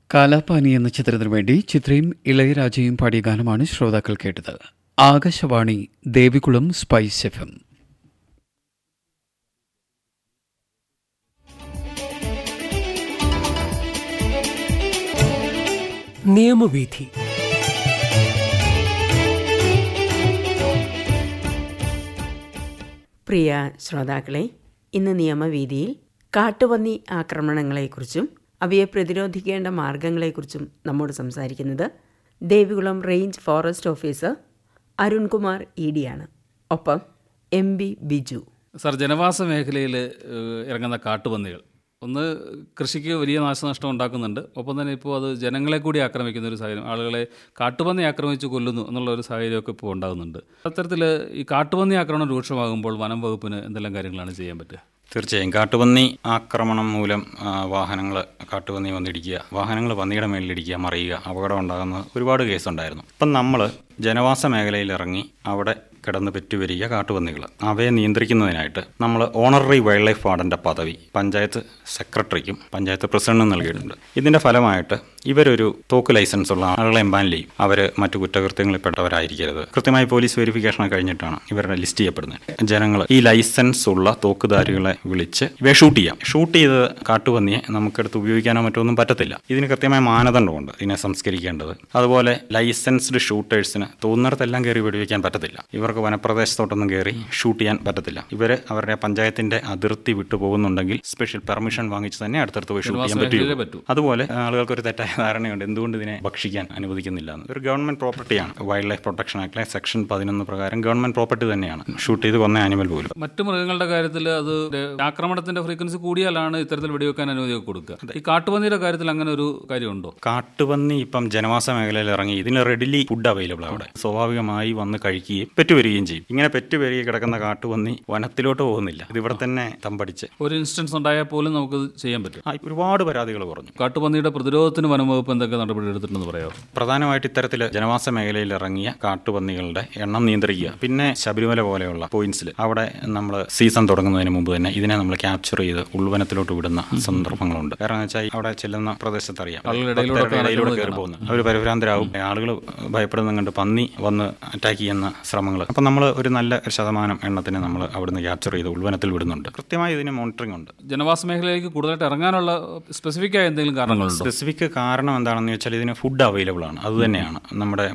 കാലാപാനി എന്ന ചിത്രത്തിനു വേണ്ടി ചിത്രയും ഇളയരാജയും പാടിയ ഗാനമാണ് ശ്രോതാക്കൾ കേട്ടത് Akashvani Devikulam spice F M നിയമവീഥി പ്രിയ ശ്രോതാക്കളെ ഇന്ന് നിയമവീതിയിൽ കാട്ടുപന്നി ആക്രമണങ്ങളെക്കുറിച്ചും അവയെ പ്രതിരോധിക്കേണ്ട മാർഗങ്ങളെക്കുറിച്ചും നമ്മോട് സംസാരിക്കുന്നത് Devikulam range forest officer Arunkumar E ഡിയാണ് ഒപ്പം എം ബി ബിജു സാർ ജനവാസ മേഖലയിൽ ഏഹ്, ഇറങ്ങുന്ന കാട്ടുപന്നികൾ ഒന്ന് കൃഷിക്ക് വലിയ നാശനഷ്ടം ഉണ്ടാക്കുന്നുണ്ട് ഒപ്പം തന്നെ ഇപ്പോൾ അത് ജനങ്ങളെ കൂടി ആക്രമിക്കുന്ന ഒരു സാഹചര്യം ആളുകളെ കാട്ടുപന്നി ആക്രമിച്ച് കൊല്ലുന്നു എന്നുള്ള ഒരു സാഹചര്യമൊക്കെ ഇപ്പോൾ ഉണ്ടാകുന്നുണ്ട് അത്തരത്തിൽ ഈ കാട്ടുപന്നി ആക്രമണം രൂക്ഷമാകുമ്പോൾ വനം വകുപ്പിന് എന്തെല്ലാം കാര്യങ്ങളാണ് ചെയ്യാൻ പറ്റുക തീർച്ചയായും കാട്ടുപന്നി ആക്രമണം മൂലം വാഹനങ്ങൾ കാട്ടുപന്നി വന്നിടിക്കുക വാഹനങ്ങൾ പന്നിയുടെ മേലിലിടിക്കുക മറിയുക അപകടം ഉണ്ടാകുന്ന ഒരുപാട് കേസുണ്ടായിരുന്നു ഇപ്പം നമ്മൾ ജനവാസ മേഖലയിൽ ഇറങ്ങി അവിടെ കിടന്ന് പെറ്റുവരിക കാട്ടുപന്നികൾ അവയെ നിയന്ത്രിക്കുന്നതിനായിട്ട് നമ്മൾ ഓണററി വൈൽഡ് ലൈഫ് വാർഡൻ്റെ പദവി പഞ്ചായത്ത് സെക്രട്ടറിക്കും പഞ്ചായത്ത് പ്രസിഡന്റിനും നൽകിയിട്ടുണ്ട് ഇതിൻ്റെ ഫലമായിട്ട് ഇവരൊരു തോക്ക് ലൈസൻസ് ഉള്ള ആളുകളെ എംപാനൽ ചെയ്യും അവർ മറ്റു കുറ്റകൃത്യങ്ങളിൽപ്പെട്ടവരായിരിക്കരുത് കൃത്യമായി പോലീസ് വെരിഫിക്കേഷൻ കഴിഞ്ഞിട്ടാണ് ഇവരുടെ ലിസ്റ്റ് ചെയ്യപ്പെടുന്നത് ജനങ്ങൾ ഈ ലൈസൻസ് ഉള്ള തോക്കുധാരികളെ വിളിച്ച് ഇവയെ ഷൂട്ട് ചെയ്യാം ഷൂട്ട് ചെയ്ത് കാട്ടുപന്നിയെ നമുക്കെടുത്ത് ഉപയോഗിക്കാനോ മറ്റോ ഒന്നും പറ്റത്തില്ല ഇതിന് കൃത്യമായ മാനദണ്ഡമുണ്ട് ഇതിനെ സംസ്കരിക്കേണ്ടത് അതുപോലെ ലൈസൻസ്ഡ് ഷൂട്ടേഴ്സിന് തോന്നുന്നിടത്തെല്ലാം കയറി വെടിവെക്കാൻ പറ്റത്തില്ല ഇവർക്ക് വനപ്രദേശത്തോട്ടൊന്നും കയറി ഷൂട്ട് ചെയ്യാൻ പറ്റത്തില്ല ഇവർ അവരുടെ പഞ്ചായത്തിന്റെ അതിർത്തി വിട്ടു പോകുന്നുണ്ടെങ്കിൽ സ്പെഷ്യൽ പെർമിഷൻ വാങ്ങിച്ച് തന്നെ അടുത്തടുത്ത് പോയി ഷൂട്ട് ചെയ്യാൻ മേഖലയിലേ പറ്റും പറ്റൂ. അതുപോലെ ആളുകൾക്ക് ഒരു തെറ്റായ ധാരണയുണ്ട് എന്തുകൊണ്ട് ഇതിനെ ഭക്ഷിക്കാൻ അനുവദിക്കുന്നില്ല എന്ന് ഒരു ഗവൺമെന്റ് പ്രോപ്പർട്ടിയാണ് വൈൽഡ് ലൈഫ് പ്രൊട്ടക്ഷൻ ആക്ടിലെ സെക്ഷൻ പതിനൊന്ന് പ്രകാരം ഗവൺമെന്റ് പ്രോപ്പർട്ടി തന്നെയാണ് ഷൂട്ട് ചെയ്ത് കൊന്ന ആനിമൽ പോലും മറ്റു മൃഗങ്ങളുടെ കാര്യത്തിൽ അത് ആക്രമണത്തിന്റെ ഫ്രീക്വൻസി കൂടിയാലാണ് ഇത്തരത്തിൽ വെടിവെക്കാൻ അനുമതിയൊക്കെ കൊടുക്കുക ഈ കാട്ടുപന്നിയുടെ കാര്യത്തിൽ അങ്ങനെ ഒരു കാര്യമുണ്ടോ കാട്ടുപന്നി ഇപ്പം ജനവാസ മേഖലയിൽ ഇറങ്ങി ഇതിന് റെഡിലി ഫുഡ് അവൈലബിൾ അവിടെ സ്വാഭാവികമായി വന്ന് കഴിക്കുകയും പെറ്റുവരികയും ചെയ്യും ഇങ്ങനെ പെറ്റുവരികി കിടക്കുന്ന കാട്ടുപന്നി വനത്തിലോട്ട് പോകുന്നില്ല ഇത് ഇവിടെ തന്നെ തമ്പടിച്ച് ഒരു ഇൻസ്റ്റൻസ് ഉണ്ടായാൽ പോലും നമുക്കത് ചെയ്യാൻ പറ്റും ആ, ഒരുപാട് പരാതികൾ പറഞ്ഞു കാട്ടുപന്നിയുടെ പ്രതിരോധത്തിന് വനം വകുപ്പ് എന്തൊക്കെ നടപടി എടുത്തിട്ടുണ്ടെന്ന് പറയാമോ പ്രധാനമായിട്ട് ഇത്തരത്തിൽ ജനവാസ മേഖലയിൽ ഇറങ്ങിയ കാട്ടുപന്നികളുടെ എണ്ണം നിയന്ത്രിക്കുക പിന്നെ ശബരിമല പോലെയുള്ള പോയിന്റ്സിൽ അവിടെ നമ്മൾ സീസൺ തുടങ്ങുന്നതിന് മുമ്പ് തന്നെ ഇതിനെ നമ്മൾ ക്യാപ്ചർ ചെയ്ത് ഉൾവനത്തിലോട്ട് വിടുന്ന സന്ദർഭങ്ങളുണ്ട് കാരണം എന്ന് വെച്ചാൽ അവിടെ ചെല്ലുന്ന പ്രദേശത്ത് അറിയാം ആളുകൾ ഇടയിലൂടെ ഭക്തരുടെ ഇടയിലൂടെ നടക്കുന്നത് കയറി പോകുന്നു അവർ പരിഭ്രാന്തരാകും ആളുകൾ ഭയപ്പെടുന്ന കണ്ട് പന്നി വന്ന് അറ്റാക്ക് ചെയ്യുന്ന ശ്രമങ്ങൾ അപ്പം നമ്മൾ ഒരു നല്ല ഒരു ശതമാനം എണ്ണത്തിന് നമ്മൾ അവിടുന്ന് ക്യാപ്ചർ ചെയ്ത് ഉൾവനത്തിൽ വിടുന്നുണ്ട് കൃത്യമായി ഇതിന് മോണിറ്ററിംഗ് ഉണ്ട് ജനവാസ മേഖലയിലേക്ക് കൂടുതലായിട്ട് ഇറങ്ങാനുള്ള സ്പെസിഫിക് ആയ എന്തെങ്കിലും കാരണങ്ങളുണ്ടോ സ്പെസിഫിക് കാരണം എന്താണെന്ന് വെച്ചാൽ ഇതിന് ഫുഡ് അവൈലബിൾ ആണ് അത് തന്നെയാണ് നമ്മുടെ